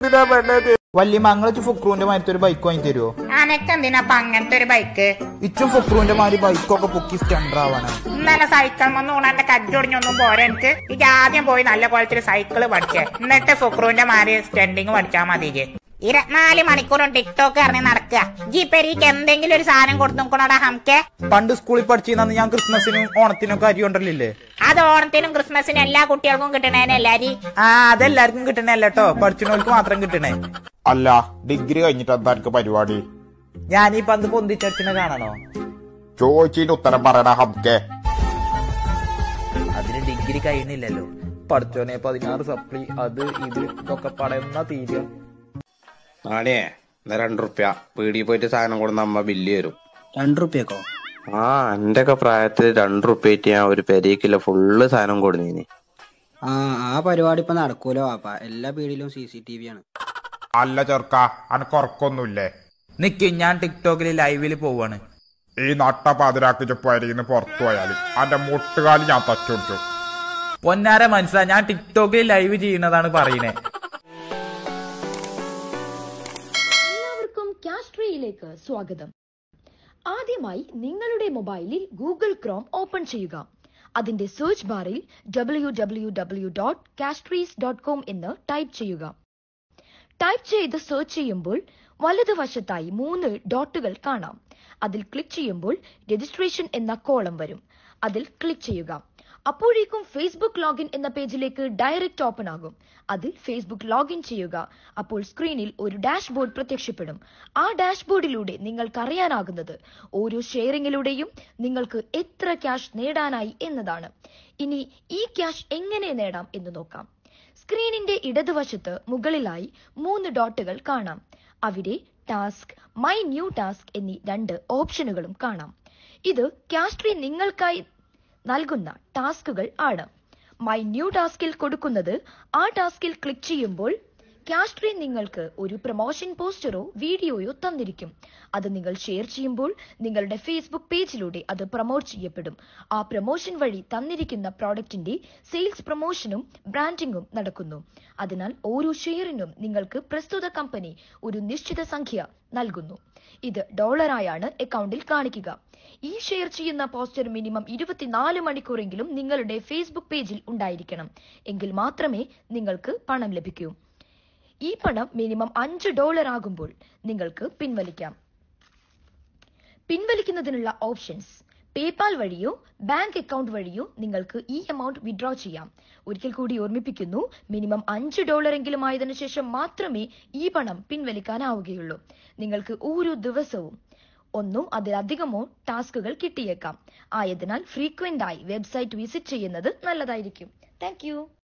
എന്തിനാ പെണ്ണത് വല്യമ്മ അങ്ങള് ഫുക്രൂന്റെ മാരത്തെ ഒരു ബൈക്ക് വാങ്ങി തരുമോ അനക്കെന്തിനാ അങ്ങനത്തെ ഒരു ബൈക്ക് ഇച്ചും ഫുക്രൂന്റെ മാതിരി ബൈക്കൊക്കെ പൊക്കി സ്റ്റണ്ടർ ആവാനാ ഇന്നലെ സൈക്കിൾ വന്നു എന്റെ കജ്ജൊടിഞ്ഞൊന്നും പോരാ എനിക്ക് ഇത് ആദ്യം പോയി നല്ല കുളത്തിൽ സൈക്കിള് പഠിച്ചേ എന്നിട്ട് ഫുക്രുവിന്റെ മാര് സ്റ്റെൻഡിങ് പഠിച്ചാ മതി ഇജ്ജ്. ഇരുപത്തിനാല് മണിക്കൂറും ടിക്ടോക്ക് ഇറങ്ങി നടക്കുക ജി പെരീക്ക് എന്തെങ്കിലും ഒരു സാധനം കൊടുത്തു നോക്കണോടാ ഹംക്കെ പണ്ട് സ്കൂളിൽ പഠിച്ചിരുന്ന ഞാൻ ക്രിസ്മസിനും ഓണത്തിനും ഒക്കെ അരി കൊണ്ടല്ലേ അത് ഓണത്തിനും ക്രിസ്മസിനും എല്ലാ കുട്ടികൾക്കും കിട്ടണേനല്ലേ അരി ആ അതെല്ലാവർക്കും കിട്ടണല്ല കേട്ടോ പഠിച്ചവർക്ക് മാത്രം കിട്ടണേ അല്ല ഡിഗ്രി കഴിഞ്ഞിട്ട് എന്താ എനിക്ക് പരിപാടി ഞാൻ ഈ പന്ത് പൊന്തിച്ചടിച്ചിനെ കാണണോ ചോദിച്ചതിന് ഉത്തരം പറയണ ഹംക്കെ അതിന് ഡിഗ്രി കഴിയുന്നില്ലല്ലോ പഠിച്ചോനെ പതിനാറ് സപ്ലി അത് ഇത് ഇതൊക്കെ പടയുന്ന തീരുക ആടിയേ എന്നാ രണ്ട് റുപ്യ പീടിയിൽ പോയിട്ട് സാധനം കൊടുന്ന അമ്മ ബില്ല് തരും രണ്ട് റുപ്യക്കോ ആ എന്റെ ഒക്കെ പ്രായത്തിൽ രണ്ട് റുപ്യറ്റ് ഞാൻ ഒരു പെരീക്കില്ല ഫുള്ള് സാധനം കൊടുന്നീനി ആ ആ പരിപാടി ഇപ്പൊ നടക്കൂലോ വാപ്പ എല്ലാ പീടിയിലും സി സി ടി വി ആണ് അല്ല ചെറുക്ക അനക്ക് ഉറക്കൊന്നുമില്ലേ നിക്ക് ഞാൻ ടിക്ടോക്കിൽ ലൈവിൽ പോവാണ് ഈ നട്ട പാതിരാക്കി ചെപ്പരിന്ന് പുറത്തു പോയാല് അന്റെ മുട്ടുകാലി ഞാൻ തച്ചുടിച്ചു പൊന്നാര മനസ്സിലാ ഞാൻ ടിക്ടോക്കിൽ ലൈവ് ചെയ്യുന്നതാണ് പറയുന്നേ എല്ലാവർക്കും കാസ്ട്രിയിലേക്ക് സ്വാഗതം ആദ്യമായി നിങ്ങളുടെ മൊബൈലിൽ ഗൂഗിൾ ക്രോം ഓപ്പൺ ചെയ്യുക അതിന്റെ സെർച്ച് ബാറിൽ W W W dot Castries dot com എന്ന് ടൈപ്പ് ചെയ്യുക ടൈപ്പ് ചെയ്ത് സെർച്ച് ചെയ്യുമ്പോൾ വലതുവശത്തായി മൂന്ന് ഡോട്ടുകൾ കാണാം അതിൽ ക്ലിക്ക് ചെയ്യുമ്പോൾ രജിസ്ട്രേഷൻ എന്ന കോളം വരും അതിൽ ക്ലിക്ക് ചെയ്യുക അപ്പോഴേക്കും ഫേസ്ബുക്ക് ലോഗിൻ എന്ന പേജിലേക്ക് ഡയറക്റ്റ് ഓപ്പൺ ആകും അതിൽ ഫേസ്ബുക്ക് ലോഗിൻ ചെയ്യുക അപ്പോൾ സ്ക്രീനിൽ ഒരു ഡാഷ്ബോർഡ് പ്രത്യക്ഷപ്പെടും ആ ഡാഷ്ബോർഡിലൂടെ നിങ്ങൾക്ക് അറിയാനാകുന്നത് ഓരോ ഷെയറിങ്ങിലൂടെയും നിങ്ങൾക്ക് എത്ര ക്യാഷ് നേടാനായി എന്നതാണ് ഇനി ഈ ക്യാഷ് എങ്ങനെ നേടാം എന്ന് നോക്കാം സ്ക്രീനിന്റെ ഇടതുവശത്ത് മുകളിലായി മൂന്ന് ഡോട്ടുകൾ കാണാം അവിടെ ടാസ്ക് മൈ ന്യൂ ടാസ്ക് എന്നീ രണ്ട് ഓപ്ഷനുകളും കാണാം ഇത് കാസ്ട്രി നിങ്ങൾക്കായി നൽകുന്ന ടാസ്കുകൾ ആണ് മൈ ന്യൂ ടാസ്കിൽ കൊടുക്കുന്നത് ആ ടാസ്കിൽ ക്ലിക്ക് ചെയ്യുമ്പോൾ കാസ്ട്രി നിങ്ങൾക്ക് ഒരു പ്രൊമോഷൻ പോസ്റ്ററോ വീഡിയോയോ തന്നിരിക്കും അത് നിങ്ങൾ ഷെയർ ചെയ്യുമ്പോൾ നിങ്ങളുടെ ഫേസ്ബുക്ക് പേജിലൂടെ അത് പ്രൊമോട്ട് ചെയ്യപ്പെടും ആ പ്രൊമോഷൻ വഴി തന്നിരിക്കുന്ന പ്രോഡക്റ്റിന്റെ സെയിൽസ് പ്രൊമോഷനും ബ്രാൻഡിംഗും നടക്കുന്നു അതിനാൽ ഓരോ ഷെയറിനും നിങ്ങൾക്ക് പ്രസ്തുത കമ്പനി ഒരു നിശ്ചിത സംഖ്യ നൽകുന്നു ഇത് ഡോളറായാണ് അക്കൗണ്ടിൽ കാണിക്കുക ഈ ഷെയർ ചെയ്യുന്ന പോസ്റ്റർ മിനിമം ഇരുപത്തിനാല് മണിക്കൂറെങ്കിലും നിങ്ങളുടെ ഫേസ്ബുക്ക് പേജിൽ ഉണ്ടായിരിക്കണം എങ്കിൽ മാത്രമേ നിങ്ങൾക്ക് പണം ലഭിക്കൂ ഈ പണം മിനിമം അഞ്ച് ഡോളർ ആകുമ്പോൾ നിങ്ങൾക്ക് പിൻവലിക്കാം പിൻവലിക്കുന്നതിനുള്ള ഓപ്ഷൻസ് പേപാൽ വഴിയോ ബാങ്ക് അക്കൗണ്ട് വഴിയോ നിങ്ങൾക്ക് ഈ എമൗണ്ട് വിഡ്രോ ചെയ്യാം ഒരിക്കൽ കൂടി ഓർമ്മിപ്പിക്കുന്നു മിനിമം അഞ്ച് ഡോളർ എങ്കിലും ആയതിനു ശേഷം മാത്രമേ ഈ പണം പിൻവലിക്കാനാവുകയുള്ളൂ നിങ്ങൾക്ക് ഓരോ ദിവസവും ഒന്നോ അതിലധികമോ ടാസ്കുകൾ കിട്ടിയേക്കാം ആയതിനാൽ ഫ്രീക്വന്റ് ആയി വെബ്സൈറ്റ് വിസിറ്റ് ചെയ്യുന്നത് നല്ലതായിരിക്കും താങ്ക്